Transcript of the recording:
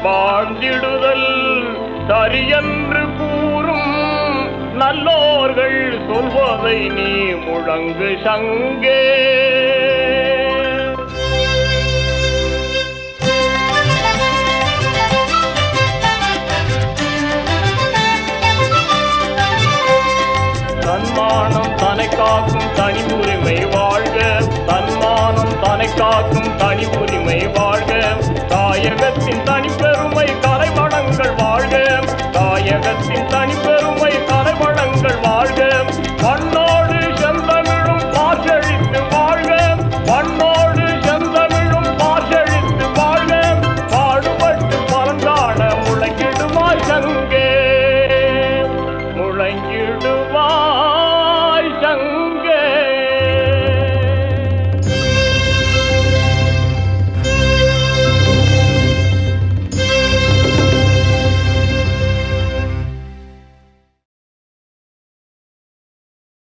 வாழ்ந்திடுதல் சரியென்று கூறும் நல்லோர்கள் சொல்வதை நீ முழங்கு சங்கே தன்மானம் தனை காக்கும் தனி உரிமை வாழ்க தன்மானம் தனை காக்கும் தனி உரிமை வாழ்க தாயகத்தின் தனிப்பெருமை கலைவளங்கள் வாழ்க தாயகத்தின் தனிப்பெருமை கலைவளங்கள் வாழ்க மண்ணோடு செந்தமிழும் பாசழித்து வாழ்க மண்ணோடு செந்தமிழும் பாசழித்து வாழ்க பாடுபட்டு பறந்தாட முழங்கிடுமாய் சங்கே முழங்கிடுவாய்